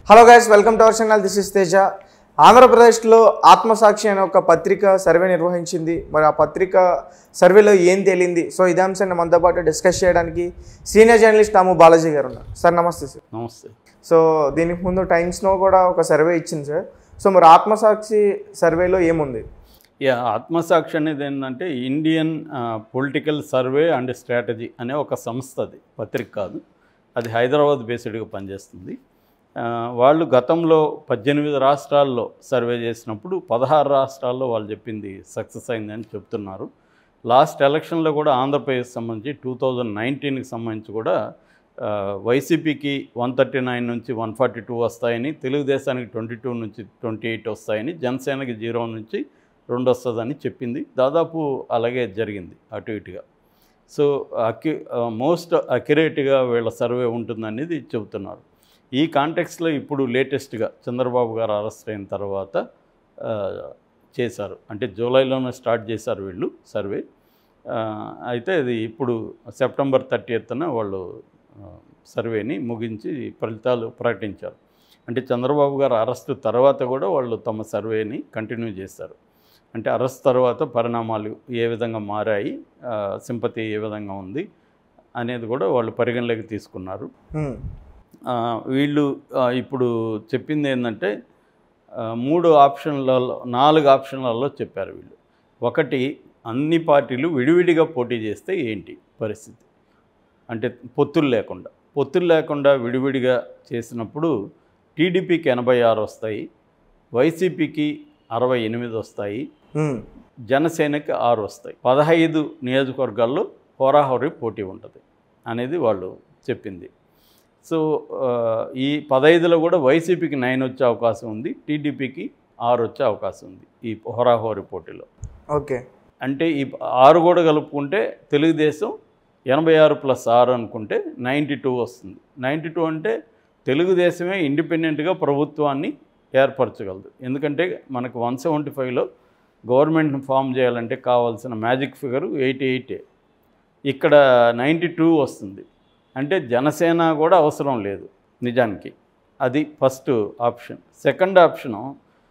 Hello guys welcome to our channel this is Teja ఆంధ్రప్రదేశ్లో ఆత్మసాక్షి అనే ఒక పత్రిక సర్వే నిర్వహించింది మరి ఆ పత్రిక సర్వేలో ఏం తేలింది సో ఇదే అంశాన్ని మనతో పాటు డిస్కస్ చేయడానికి సీనియర్ జర్నలిస్ట్ తాము బాలాజీ గారు ఉన్నారు సార్ నమస్తే సార్ నమస్తే సో దీనికి ముందు టైమ్స్లో కూడా ఒక సర్వే ఇచ్చింది సార్ సో మరి ఆత్మసాక్షి సర్వేలో ఏముంది యా ఆత్మసాక్షి అనేది ఏంటంటే Indian political survey and strategy అనే ఒక సంస్థ అది పత్రిక కాదు అది హైదరాబాద్ బేస్డ్గా పనిచేస్తుంది ఆ, వాళ్ళు గతంలో పద్దెనిమిది రాష్ట్రాల్లో సర్వే చేసినప్పుడు పదహారు రాష్ట్రాల్లో వాళ్ళు చెప్పింది సక్సెస్ అయిందని చెప్తున్నారు లాస్ట్ ఎలక్షన్లో కూడా ఆంధ్రప్రదేశ్ సంబంధించి టూ థౌజండ్ నైన్టీన్కి సంబంధించి కూడా ఆ, వైసీపీకి వన్ థర్టీ నైన్ నుంచి వన్ ఫార్టీ టూ వస్తాయని తెలుగుదేశానికి ట్వంటీ టూ నుంచి ట్వంటీ ఎయిట్ వస్తాయని జనసేనకి జీరో నుంచి రెండు వస్తుందని చెప్పింది దాదాపు అలాగే జరిగింది అటు ఇటుగా సో అక్యు మోస్ట్ అక్యురేట్గా వీళ్ళ సర్వే ఉంటుందనేది చెబుతున్నారు ఈ కాంటెక్స్లో ఇప్పుడు లేటెస్ట్గా చంద్రబాబు గారు అరెస్ట్ అయిన తర్వాత ఆ, చేశారు అంటే జూలైలోనే స్టార్ట్ చేశారు వీళ్ళు సర్వే ఆ, అయితే అది ఇప్పుడు సెప్టెంబర్ థర్టీ ఎత్తున వాళ్ళు ఆ, సర్వేని ముగించి ఫలితాలు ప్రకటించారు అంటే చంద్రబాబు గారు అరెస్ట్ తర్వాత కూడా వాళ్ళు తమ సర్వేని కంటిన్యూ చేశారు అంటే అరెస్ట్ తర్వాత పరిణామాలు ఏ విధంగా మారాయి సింపతి ఏ విధంగా ఉంది అనేది కూడా వాళ్ళు పరిగణలోకి తీసుకున్నారు హ్మ్. ఆ, వీళ్ళు ఆ, ఇప్పుడు చెప్పింది ఏంటంటే ఆ, మూడు ఆప్షన్లలో నాలుగు ఆప్షన్లలో చెప్పారు వీళ్ళు ఒకటి అన్ని పార్టీలు విడివిడిగా పోటీ చేస్తే ఏంటి పరిస్థితి అంటే పొత్తులు లేకుండా పొత్తులు లేకుండా విడివిడిగా చేసినప్పుడు టీడీపీకి ఎనభై ఆరు వస్తాయి వైసీపీకి అరవై ఎనిమిది వస్తాయి హ్మ్. జనసేనకి ఆరు వస్తాయి పదహైదు నియోజకవర్గాల్లో హోరాహోరీ పోటీ ఉంటుంది అనేది వాళ్ళు చెప్పింది సో ఆ, ఈ పదహైదులో కూడా వైసీపీకి నైన్ వచ్చే అవకాశం ఉంది టీడీపీకి ఆరు వచ్చే అవకాశం ఉంది ఈ హోరాహోరీ పోటీలో ఓకే అంటే ఈ ఆరు కూడా కలుపుకుంటే తెలుగుదేశం ఎనభై ఆరు ప్లస్ ఆరు అనుకుంటే నైంటీ టూ వస్తుంది నైంటీ టూ అంటే తెలుగుదేశమే ఇండిపెండెంట్గా ప్రభుత్వాన్ని ఏర్పరచగలదు ఎందుకంటే మనకు వన్ సెవెంటీ ఫైవ్లో గవర్నమెంట్ని ఫామ్ చేయాలంటే కావాల్సిన మ్యాజిక్ ఫిగర్ ఎయిటీ ఎయిటే ఇక్కడ నైంటీ టూ వస్తుంది అంటే జనసేన కూడా అవసరం లేదు నిజానికి అది first option second option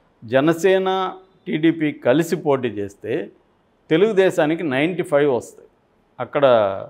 Janasena TDP కలిసి పోటీ చేస్తే తెలుగుదేశానికి నైంటీ ఫైవ్ వస్తాయి అక్కడ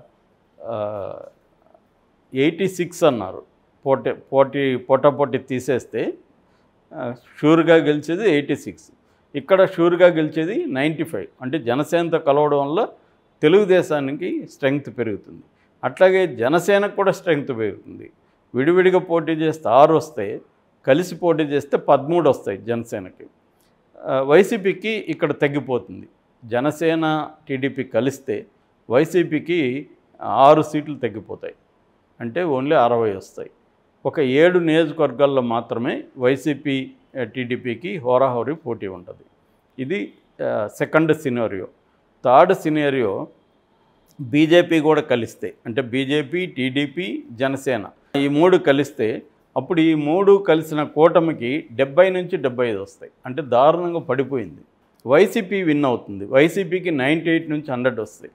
ఎయిటీ సిక్స్ అన్నారు పోటీ పోటీ పోటాపోటీ తీసేస్తే ఆ, షూర్గా గెలిచేది ఎయిటీ సిక్స్ ఇక్కడ షూర్గా గెలిచేది నైంటీ ఫైవ్ అంటే జనసేనతో కలవడం వల్ల తెలుగుదేశానికి స్ట్రెంగ్త్ పెరుగుతుంది అట్లాగే జనసేనకు కూడా స్ట్రెంగ్త్ పెరుగుతుంది విడివిడిగా పోటీ చేస్తే ఆరు వస్తాయి కలిసి పోటీ చేస్తే పదమూడు వస్తాయి జనసేనకి ఆ, వైసీపీకి ఇక్కడ తగ్గిపోతుంది జనసేన టీడీపీ కలిస్తే వైసీపీకి ఆరు సీట్లు తగ్గిపోతాయి అంటే ఓన్లీ అరవై వస్తాయి ఒక ఏడు నియోజకవర్గాల్లో మాత్రమే వైసీపీ ఆ, టీడీపీకి హోరాహోరీ పోటీ ఉంటుంది ఇది ఆ, second scenario third scenario BJP కూడా కలిస్తే అంటే బీజేపీ టీడీపీ జనసేన ఈ మూడు కలిస్తే అప్పుడు ఈ మూడు కలిసిన కూటమికి డెబ్బై నుంచి డెబ్బై ఐదు వస్తాయి అంటే దారుణంగా పడిపోయింది వైసీపీ విన్ అవుతుంది వైసీపీకి నైంటీ ఎయిట్ నుంచి హండ్రెడ్ వస్తాయి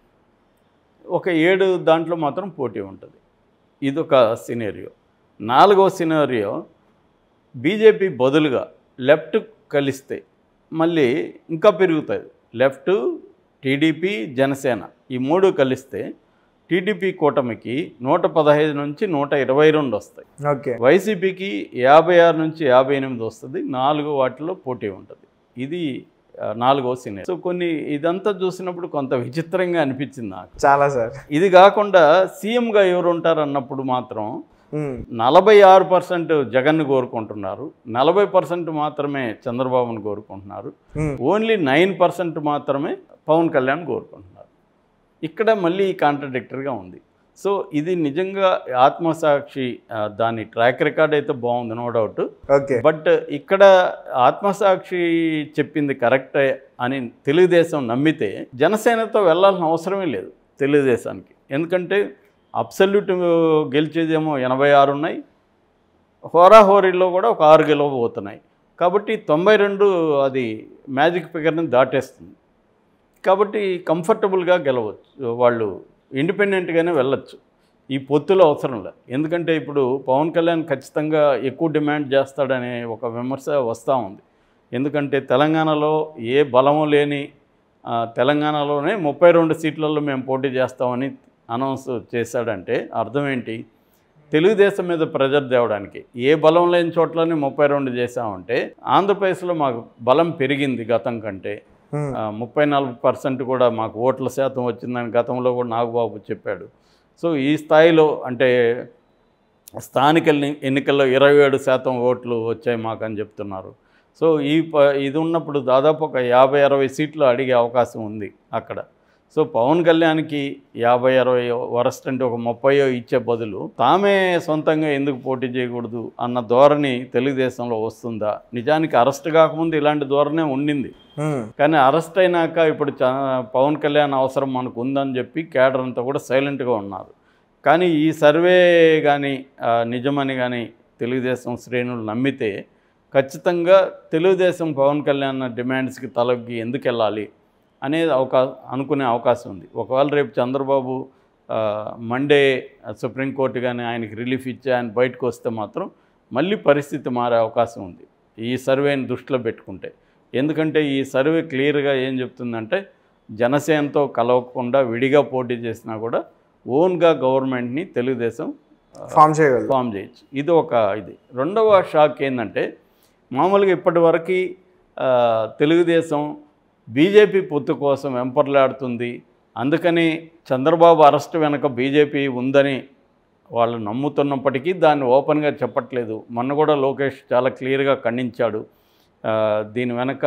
ఒక ఏడు దాంట్లో మాత్రం పోటీ ఉంటుంది ఇదొక సినేరియో నాలుగో సినేరియో బీజేపీ బదులుగా లెఫ్ట్ కలిస్తే మళ్ళీ ఇంకా పెరుగుతుంది లెఫ్ట్ టీడీపీ జనసేన ఈ మూడు కలిస్తే టీడీపీ కూటమికి నూట పదహైదు నుంచి నూట ఇరవై రెండు వస్తాయి ఓకే వైసీపీకి యాభై ఆరు నుంచి యాభై ఎనిమిది వస్తుంది నాలుగు వాటిలో పోటీ ఉంటుంది ఇది ఆ, నాలుగో సినిమా సో కొన్ని ఇదంతా చూసినప్పుడు కొంత విచిత్రంగా అనిపించింది నాకు చాలా సార్ ఇది కాకుండా సీఎంగా ఎవరు ఉంటారు అన్నప్పుడు మాత్రం హ్మ్. నలభై ఆరు పర్సెంట్ జగన్ను కోరుకుంటున్నారు నలభై పర్సెంట్ మాత్రమే చంద్రబాబును కోరుకుంటున్నారు హ్మ్. ఓన్లీ నైన్ పర్సెంట్ మాత్రమే పవన్ కళ్యాణ్ కోరుకుంటున్నారు ఇక్కడ మళ్ళీ కాంట్రడిక్టరీగా ఉంది సో ఇది నిజంగా ఆత్మసాక్షి ఆ, దాని ట్రాక్ రికార్డ్ అయితే బాగుంది నో డౌట్ ఓకే బట్ ఇక్కడ ఆత్మసాక్షి చెప్పింది కరెక్టే అని తెలుగుదేశం నమ్మితే జనసేనతో వెళ్ళాల్సిన అవసరమే లేదు తెలుగుదేశానికి ఎందుకంటే అబ్సల్యూట్ గెలిచేదేమో ఎనభై ఆరు ఉన్నాయి హోరాహోరీలో కూడా ఒక ఆరు గెలవబోతున్నాయి కాబట్టి తొంభై రెండు అది మ్యాజిక్ ఫిగర్ని దాటేస్తుంది కాబట్టి కంఫర్టబుల్గా గెలవచ్చు వాళ్ళు ఇండిపెండెంట్గానే వెళ్ళొచ్చు ఈ పొత్తులు అవసరం లేదు ఎందుకంటే ఇప్పుడు పవన్ కళ్యాణ్ ఖచ్చితంగా ఎక్కువ డిమాండ్ చేస్తాడనే ఒక విమర్శ వస్తూ ఉంది ఎందుకంటే తెలంగాణలో ఏ బలము లేని ఆ, తెలంగాణలోనే ముప్పై రెండు సీట్లలో మేము పోటీ చేస్తామని అనౌన్స్ చేశాడంటే అర్థం ఏంటి తెలుగుదేశం మీద ప్రెజర్ తేవడానికి ఏ బలం లేని చోట్లనే ముప్పై రెండు చేశామంటే ఆంధ్రప్రదేశ్లో మాకు బలం పెరిగింది గతం కంటే ఉమ్, ఆ, ముప్పై నాలుగు పర్సెంట్ కూడా మాకు ఓట్ల శాతం వచ్చిందని గతంలో కూడా నాగబాబు చెప్పాడు సో ఈ స్థాయిలో అంటే స్థానిక ఎన్ని- ఎన్నికల్లో ఇరవై ఏడు శాతం ఓట్లు వచ్చాయి మాకు అని చెప్తున్నారు సో ఈ ప ఇది ఉన్నప్పుడు దాదాపు ఒక యాభై అరవై సీట్లు అడిగే అవకాశం ఉంది అక్కడ సో పవన్ కళ్యాణ్కి యాభై అరవై వరస్ట్ అంటే ఒక ముప్పయో ఇచ్చే బదులు తామే సొంతంగా ఎందుకు పోటీ చేయకూడదు అన్న ధోరణి తెలుగుదేశంలో వస్తుందా నిజానికి అరెస్ట్ కాకముందు ఇలాంటి ధోరణే ఉండింది ఉమ్, కానీ అరెస్ట్ అయినాక ఇప్పుడు చ పవన్ కళ్యాణ్ అవసరం మనకు ఉందని చెప్పి కేడర్ అంతా కూడా సైలెంట్గా ఉన్నారు కానీ ఈ సర్వే కానీ ఆ, నిజమని కానీ తెలుగుదేశం శ్రేణులు నమ్మితే ఖచ్చితంగా తెలుగుదేశం పవన్ కళ్యాణ్ డిమాండ్స్కి తలొగ్గి ఎందుకు వెళ్ళాలి అనేది అవకా అనుకునే అవకాశం ఉంది ఒకవేళ రేపు చంద్రబాబు ఆ, మండే సుప్రీంకోర్టు కానీ ఆయనకి రిలీఫ్ ఇచ్చి ఆయన బయటకు వస్తే మాత్రం మళ్ళీ పరిస్థితి మారే అవకాశం ఉంది ఈ సర్వేని దృష్టిలో పెట్టుకుంటే ఎందుకంటే ఈ సర్వే క్లియర్గా ఏం చెప్తుందంటే జనసేనతో కలవకుండా విడిగా పోటీ చేసినా కూడా ఓన్గా గవర్నమెంట్ని తెలుగుదేశం ఫామ్ చేయగలరు ఫామ్ చేయొచ్చు ఇది ఒక ఇది రెండవ షాక్ ఏంటంటే మామూలుగా ఇప్పటి వరకు తెలుగుదేశం బీజేపీ పొత్తు కోసం వెంపర్లాడుతుంది అందుకని చంద్రబాబు అరెస్ట్ వెనక బీజేపీ ఉందని వాళ్ళు నమ్ముతున్నప్పటికీ దాన్ని ఓపెన్గా చెప్పట్లేదు మొన్న కూడా లోకేష్ చాలా క్లియర్గా ఖండించాడు ఆ, దీని వెనక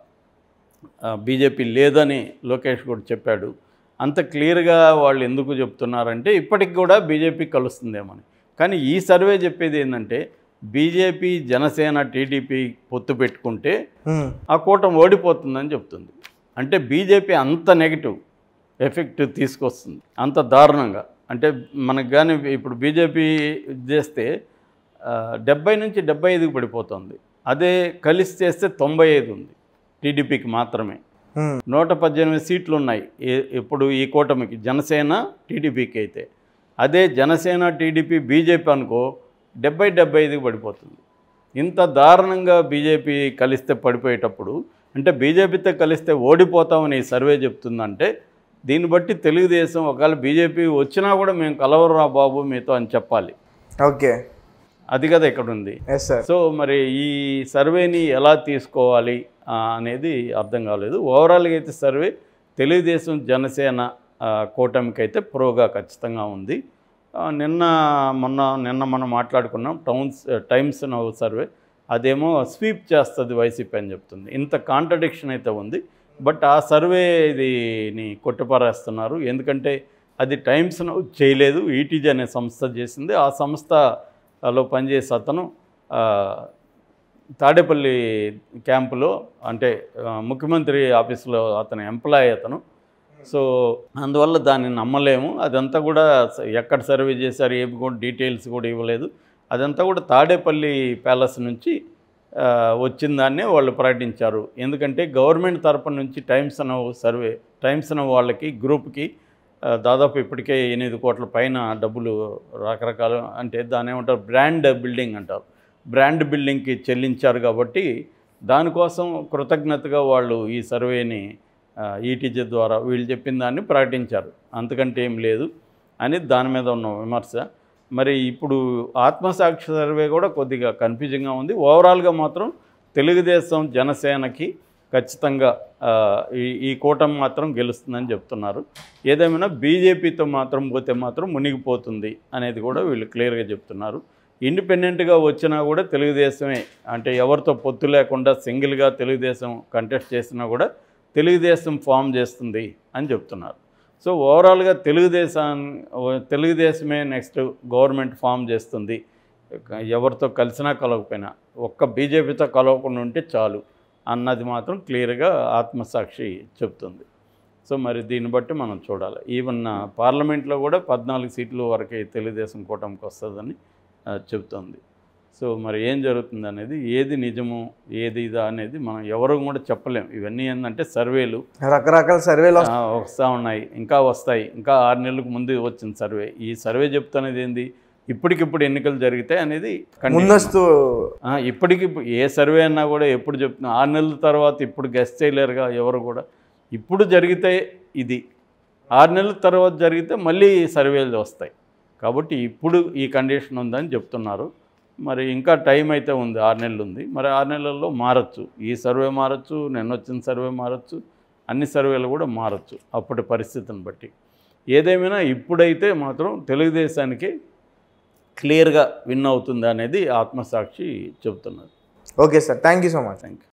బీజేపీ లేదని లోకేష్ కూడా చెప్పాడు అంత క్లియర్గా వాళ్ళు ఎందుకు చెప్తున్నారంటే ఇప్పటికి కూడా బీజేపీ కలుస్తుందేమని కానీ ఈ సర్వే చెప్పేది ఏంటంటే బీజేపీ జనసేన టీడీపీ పొత్తు పెట్టుకుంటే ఉమ్, ఆ కూటమి ఓడిపోతుందని చెప్తుంది అంటే బీజేపీ అంత నెగిటివ్ ఎఫెక్ట్ తీసుకొస్తుంది అంత దారుణంగా అంటే మనకు కానీ ఇప్పుడు బీజేపీ చేస్తే ఆ, డెబ్బై నుంచి డెబ్బై ఐదుకి పడిపోతుంది అదే కలిసి చేస్తే తొంభై ఐదు ఉంది టీడీపీకి మాత్రమే ఉమ్, నూట పద్దెనిమిది సీట్లు ఉన్నాయి ఏ- ఇప్పుడు ఈ కూటమికి జనసేన టీడీపీకి అయితే అదే జనసేన టీడీపీ బీజేపీ అనుకో డెబ్బై డెబ్బై ఐదుకి పడిపోతుంది ఇంత దారుణంగా బీజేపీ కలిస్తే పడిపోయేటప్పుడు అంటే బీజేపీతో కలిస్తే ఓడిపోతామని ఈ సర్వే చెప్తుందంటే దీన్ని బట్టి తెలుగుదేశం ఒకవేళ బీజేపీ వచ్చినా కూడా మేము కలవరా బాబు మీతో అని చెప్పాలి ఓకే అది కదా ఇక్కడ ఉంది ఎస్ సార్ సో మరి ఈ సర్వేని ఎలా తీసుకోవాలి ఆ, అనేది అర్థం కాలేదు ఓవరాల్గా అయితే సర్వే తెలుగుదేశం జనసేన ఆ, కూటమికి అయితే ప్రోగా ఖచ్చితంగా ఉంది ఆ, నిన్న మొన్న నిన్న మనం మాట్లాడుకున్నాం టౌన్స్ టైమ్స్ నవ్ సర్వే అదేమో స్వీప్ చేస్తుంది వైసీపీ అని చెప్తుంది ఇంత కాంట్రడిక్షన్ అయితే ఉంది బట్ ఆ సర్వే ఇదిని కొట్టిపారేస్తున్నారు ఎందుకంటే అది టైమ్స్ నవ్ చేయలేదు ఈటీజీ అనే సంస్థ చేసింది ఆ సంస్థలో పనిచేసే అతను ఆ, తాడేపల్లి క్యాంపులో అంటే ఆ, ముఖ్యమంత్రి ఆఫీసులో అతను ఎంప్లాయ్ అతను సో అందువల్ల దాన్ని నమ్మలేము అదంతా కూడా స- ఎక్కడ సర్వే చేశారు ఏమి కూడా డీటెయిల్స్ కూడా ఇవ్వలేదు అదంతా కూడా తాడేపల్లి ప్యాలెస్ నుంచి ఆ, వచ్చిన దాన్నే వాళ్ళు ప్రకటించారు ఎందుకంటే గవర్నమెంట్ తరపు నుంచి టైమ్స్ అన్న సర్వే టైమ్స్ అన్న వాళ్ళకి గ్రూప్కి ఆ, దాదాపు ఇప్పటికే ఎనిమిది కోట్ల పైన డబ్బులు రకరకాల అంటే దాని ఏమంటారు బ్రాండ్ బిల్డింగ్ అంటారు బ్రాండ్ బిల్డింగ్కి చెల్లించారు కాబట్టి దానికోసం కృతజ్ఞతగా వాళ్ళు ఈ సర్వేని ఈటీజీ ద్వారా వీళ్ళు చెప్పిన దాన్ని ప్రకటించారు అంతకంటే ఏం లేదు అని దాని మీద ఉన్న విమర్శ మరి ఇప్పుడు ఆత్మసాక్షి సర్వే కూడా కొద్దిగా కన్ఫ్యూజింగ్గా ఉంది ఓవరాల్గా మాత్రం తెలుగుదేశం జనసేనకి ఖచ్చితంగా ఆ, ఈ ఈ కూటమి మాత్రం గెలుస్తుందని చెప్తున్నారు ఏదేమైనా బీజేపీతో మాత్రం పోతే మాత్రం మునిగిపోతుంది అనేది కూడా వీళ్ళు క్లియర్గా చెప్తున్నారు ఇండిపెండెంట్గా వచ్చినా కూడా తెలుగుదేశమే అంటే ఎవరితో పొత్తు లేకుండా సింగిల్గా తెలుగుదేశం కంటెస్ట్ చేసినా కూడా తెలుగుదేశం ఫామ్ చేస్తుంది అని చెప్తున్నారు సో ఓవరాల్గా తెలుగుదేశం తెలుగుదేశమే నెక్స్ట్ గవర్నమెంట్ ఫామ్ చేస్తుంది ఎవరితో కలిసినా కలవకపోయినా ఒక్క బీజేపీతో కలవకుండా ఉంటే చాలు అన్నది మాత్రం క్లియర్గా ఆత్మసాక్షి చెప్తుంది సో మరి దీన్ని బట్టి మనం చూడాలి ఈవెన్ పార్లమెంట్లో కూడా పద్నాలుగు సీట్ల వరకే తెలుగుదేశం కూటమికి వస్తుందని ఆ, చెబుతోంది సో మరి ఏం జరుగుతుంది అనేది ఏది నిజము ఏది ఇదా అనేది మనం ఎవరు కూడా చెప్పలేం ఇవన్నీ ఏంటంటే సర్వేలు రకరకాల సర్వేలు ఆ, వస్తూ ఉన్నాయి ఇంకా వస్తాయి ఇంకా ఆరు నెలలకు ముందు వచ్చిన సర్వే ఈ సర్వే చెప్తున్నది ఏంది ఇప్పటికిప్పుడు ఎన్నికలు జరిగితే అనేది condition. ముందస్తు ఆ, ఇప్పటికి ఏ సర్వే అన్నా కూడా ఎప్పుడు చెప్తున్నా ఆరు నెలల తర్వాత ఇప్పుడు గెస్ట్ చేయలేరుగా ఎవరు కూడా ఇప్పుడు జరిగితే ఇది ఆరు నెలల తర్వాత జరిగితే మళ్ళీ సర్వేలు వస్తాయి కాబట్టి ఇప్పుడు ఈ కండిషన్ ఉందని చెప్తున్నారు మరి ఇంకా టైం అయితే ఉంది ఆరు నెలలు ఉంది మరి ఆరు నెలల్లో మారచ్చు ఈ సర్వే మారచ్చు నిన్న వచ్చిన సర్వే మారచ్చు అన్ని సర్వేలు కూడా మారచ్చు అప్పటి పరిస్థితిని బట్టి ఏదేమైనా ఇప్పుడైతే మాత్రం తెలుగుదేశానికి క్లియర్గా విన్ అవుతుంది అనేది ఆత్మసాక్షి చెబుతున్నది okay sir thank you so much thank you